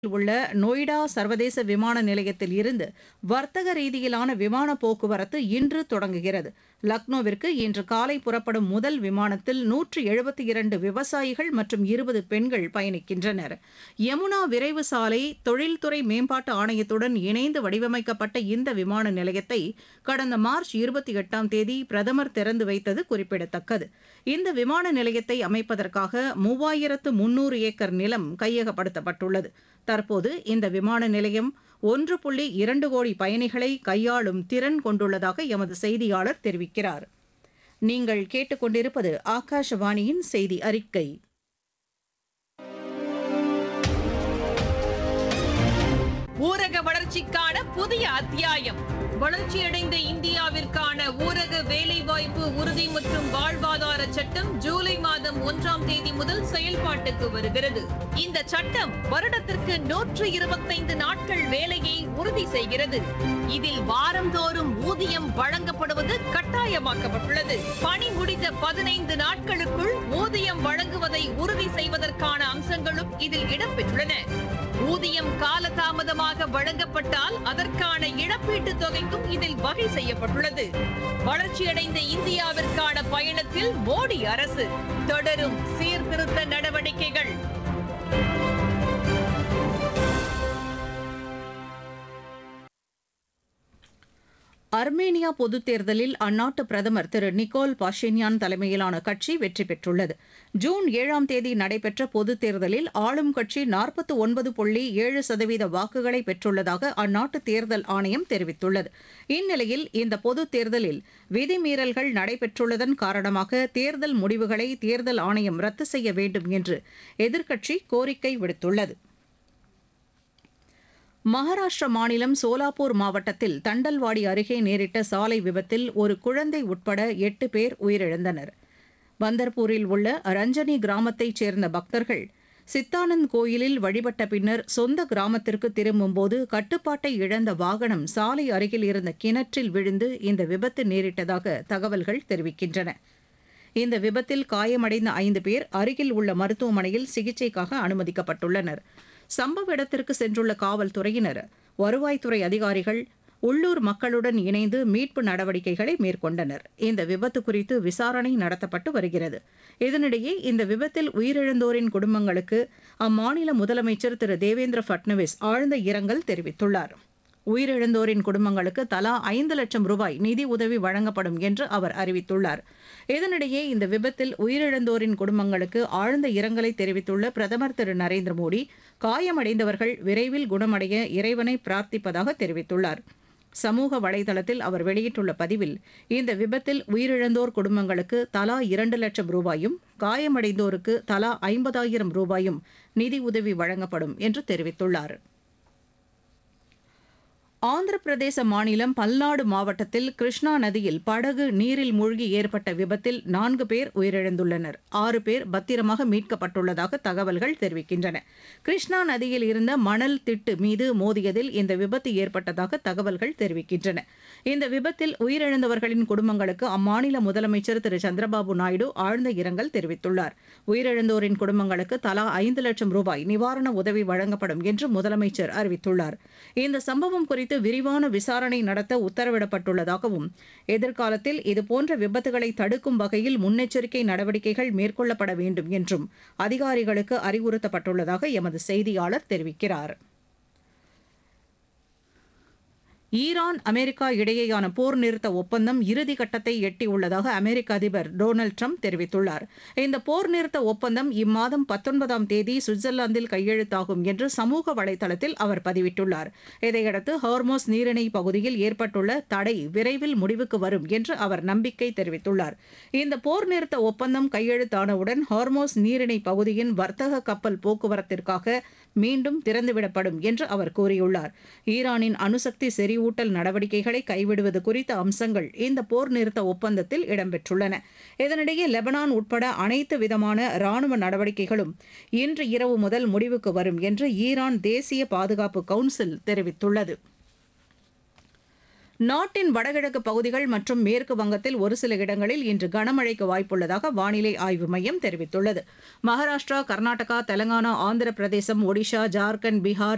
உள்ள நொய்டா சர்வதேச விமான நிலையத்தில் இருந்து வர்த்தக ரீதியிலான விமான போக்குவரத்து இன்று தொடங்குகிறது லக்னோவிற்கு இன்று காலை புறப்படும் முதல் விமானத்தில் நூற்று எழுபத்தி இரண்டு விவசாயிகள் மற்றும் இருபது பெண்கள் பயணிக்கின்றனர் யமுனா விரைவு சாலை தொழில்துறை மேம்பாட்டு ஆணையத்துடன் இணைந்து வடிவமைக்கப்பட்ட இந்த விமான நிலையத்தை கடந்த மார்ச் இருபத்தி எட்டாம் தேதி பிரதமர் திறந்து வைத்தது குறிப்பிடத்தக்கது இந்த விமான நிலையத்தை அமைப்பதற்காக மூவாயிரத்து முன்னூறு ஏக்கர் நிலம் கையகப்படுத்தப்பட்டுள்ளது தற்போது இந்த விமான நிலையம் ஒன்று புள்ளி இரண்டு கோடி பயணிகளை கையாளும் திறன் கொண்டுள்ளதாக எமது செய்தியாளர் தெரிவிக்கிறார் நீங்கள் கேட்டுக்கொண்டிருப்பது ஆகாஷவாணியின் செய்தி அறிக்கை ஊரக வளர்ச்சிக்கான புதிய அத்தியாயம் வளர்ச்சியடைந்த இந்தியாவிற்கான ஊரக வேலைவாய்ப்பு உறுதி மற்றும் வாழ்வாதார சட்டம் ஜூலை மாதம் ஒன்றாம் தேதி முதல் செயல்பாட்டுக்கு வருகிறது இந்த சட்டம் வருடத்திற்கு நூற்று இருபத்தைந்து நாட்கள் வேலையை உறுதி செய்கிறது இதில் வாரந்தோறும் ஊதியம் வழங்கப்படுவது கட்டாயமாக்கப்பட்டுள்ளது பணி முடிந்த பதினைந்து நாட்களுக்குள் ஊதியம் வழங்குவதை உறுதி செய்வதற்கான அம்சங்களும் இதில் இடம்பெற்றுள்ளன ஊதியம் காலதாமதமாக வழங்கப்பட்டால் அதற்கான இழப்பீட்டுத் தொகைக்கும் இதில் வகை செய்யப்பட்டுள்ளது வளர்ச்சியடைந்த இந்தியாவிற்கான பயணத்தில் மோடி அரசு தொடரும் சீர்திருத்த நடவடிக்கைகள் அர்மேனியா பொதுத் தேர்தலில் அந்நாட்டு பிரதமர் திரு நிக்கோல் பாஷின்யான் தலைமையிலான கட்சி வெற்றி பெற்றுள்ளது ஜூன் ஏழாம் தேதி நடைபெற்ற பொதுத் தேர்தலில் ஆளும் கட்சி நாற்பத்து ஒன்பது புள்ளி ஏழு சதவீத வாக்குகளை பெற்றுள்ளதாக அந்நாட்டு தேர்தல் ஆணையம் தெரிவித்துள்ளது இந்நிலையில் இந்த பொதுத் தேர்தலில் விதிமீறல்கள் நடைபெற்றுள்ளதன் காரணமாக தேர்தல் முடிவுகளை தேர்தல் ஆணையம் ரத்து செய்ய வேண்டும் என்று எதிர்க்கட்சி கோரிக்கை விடுத்துள்ளது மகாராஷ்டிர மாநிலம் சோலாப்பூர் மாவட்டத்தில் தண்டல்வாடி அருகே நேரிட்ட சாலை விபத்தில் ஒரு குழந்தை உட்பட எட்டு பேர் உயிரிழந்தனர் பந்தர்பூரில் உள்ள ரஞ்சனி கிராமத்தைச் சேர்ந்த பக்தர்கள் சித்தானந்த் கோயிலில் வழிபட்ட பின்னர் சொந்த கிராமத்திற்கு திரும்பும்போது கட்டுப்பாட்டை இழந்த வாகனம் சாலை அருகில் இருந்த கிணற்றில் விழுந்து இந்த விபத்து நேரிட்டதாக தகவல்கள் தெரிவிக்கின்றன இந்த விபத்தில் காயமடைந்த ஐந்து பேர் அருகில் உள்ள மருத்துவமனையில் சிகிச்சைக்காக அனுமதிக்கப்பட்டுள்ளனர் சம்பவ இடத்திற்கு சென்றுள்ள காவல்துறையினர் வருவாய்த்துறை அதிகாரிகள் உள்ளூர் மக்களுடன் இணைந்து மீட்பு நடவடிக்கைகளை மேற்கொண்டனர் இந்த விபத்து குறித்து விசாரணை நடத்தப்பட்டு வருகிறது இதனிடையே இந்த விபத்தில் உயிரிழந்தோரின் குடும்பங்களுக்கு அம்மாநில முதலமைச்சர் திரு தேவேந்திர பட்னவிஸ் ஆழ்ந்த இரங்கல் தெரிவித்துள்ளார் உயிரிழந்தோரின் குடும்பங்களுக்கு தலா ஐந்து லட்சம் ரூபாய் நிதி உதவி வழங்கப்படும் என்று அவர் அறிவித்துள்ளார் இதனிடையே இந்த விபத்தில் உயிரிழந்தோரின் குடும்பங்களுக்கு ஆழ்ந்த இரங்கலை தெரிவித்துள்ள பிரதமர் திரு நரேந்திர மோடி காயமடைந்தவர்கள் விரைவில் குணமடைய இறைவனை பிரார்த்திப்பதாக தெரிவித்துள்ளார் சமூக வலைதளத்தில் அவர் வெளியிட்டுள்ள பதிவில் இந்த விபத்தில் உயிரிழந்தோர் குடும்பங்களுக்கு தலா இரண்டு லட்சம் ரூபாயும் காயமடைந்தோருக்கு தலா ஐம்பதாயிரம் ரூபாயும் நிதி உதவி வழங்கப்படும் என்று தெரிவித்துள்ளார் ஆந்திர பிரதேச மாநிலம் பல்நாடு மாவட்டத்தில் கிருஷ்ணா நதியில் படகு நீரில் மூழ்கி ஏற்பட்ட விபத்தில் நான்கு பேர் உயிரிழந்துள்ளனர் ஆறு பேர் பத்திரமாக மீட்கப்பட்டுள்ளதாக தகவல்கள் தெரிவிக்கின்றன கிருஷ்ணா நதியில் இருந்த மணல் திட்டு மீது மோதியதில் இந்த விபத்து ஏற்பட்டதாக தகவல்கள் தெரிவிக்கின்றன இந்த விபத்தில் உயிரிழந்தவர்களின் குடும்பங்களுக்கு அம்மாநில முதலமைச்சர் திரு சந்திரபாபு நாயுடு ஆழ்ந்த இரங்கல் தெரிவித்துள்ளார் உயிரிழந்தோரின் குடும்பங்களுக்கு தலா ஐந்து லட்சம் ரூபாய் நிவாரண உதவி வழங்கப்படும் என்று முதலமைச்சர் அறிவித்துள்ளார் இந்த சம்பவம் குறித்து குறித்து விரிவான விசாரணை நடத்த உத்தரவிடப்பட்டுள்ளதாகவும் எதிர்காலத்தில் இதுபோன்ற விபத்துகளை தடுக்கும் வகையில் முன்னெச்சரிக்கை நடவடிக்கைகள் மேற்கொள்ளப்பட வேண்டும் என்றும் அதிகாரிகளுக்கு அறிவுறுத்தப்பட்டுள்ளதாக எமது செய்தியாளர் தெரிவிக்கிறார் ஈரான் அமெரிக்கா இடையேயான போர் நிறுத்த ஒப்பந்தம் இறுதி கட்டத்தை எட்டியுள்ளதாக அமெரிக்க அதிபர் டொனால்டு ட்ரம்ப் தெரிவித்துள்ளார் இந்த போர் நிறுத்த ஒப்பந்தம் இம்மாதம் பத்தொன்பதாம் தேதி சுவிட்சர்லாந்தில் கையெழுத்தாகும் என்று சமூக வலைதளத்தில் அவர் பதிவிட்டுள்ளார் இதையடுத்து ஹார்மோஸ் நீரிணை பகுதியில் ஏற்பட்டுள்ள தடை விரைவில் முடிவுக்கு வரும் என்று அவர் நம்பிக்கை தெரிவித்துள்ளார் இந்த போர் நிறுத்த ஒப்பந்தம் கையெழுத்தானவுடன் ஹார்மோஸ் நீரிணை பகுதியின் வர்த்தக கப்பல் போக்குவரத்திற்காக மீண்டும் திறந்துவிடப்படும் என்று அவர் கூறியுள்ளார் ஈரானின் அணுசக்தி செறிவூட்டல் நடவடிக்கைகளை கைவிடுவது குறித்த அம்சங்கள் இந்த போர் நிறுத்த ஒப்பந்தத்தில் இடம்பெற்றுள்ளன இதனிடையே லெபனான் உட்பட அனைத்து விதமான ராணுவ நடவடிக்கைகளும் இன்று இரவு முதல் முடிவுக்கு வரும் என்று ஈரான் தேசிய பாதுகாப்பு கவுன்சில் தெரிவித்துள்ளது நாட்டின் வடகிழக்கு பகுதிகள் மற்றும் மேற்கு வங்கத்தில் ஒரு சில இடங்களில் இன்று கனமழைக்கு வாய்ப்புள்ளதாக வானிலை ஆய்வு மையம் தெரிவித்துள்ளது மகாராஷ்டிரா கர்நாடகா தெலங்கானா ஆந்திர பிரதேசம் ஒடிஷா ஜார்க்கண்ட் பீகார்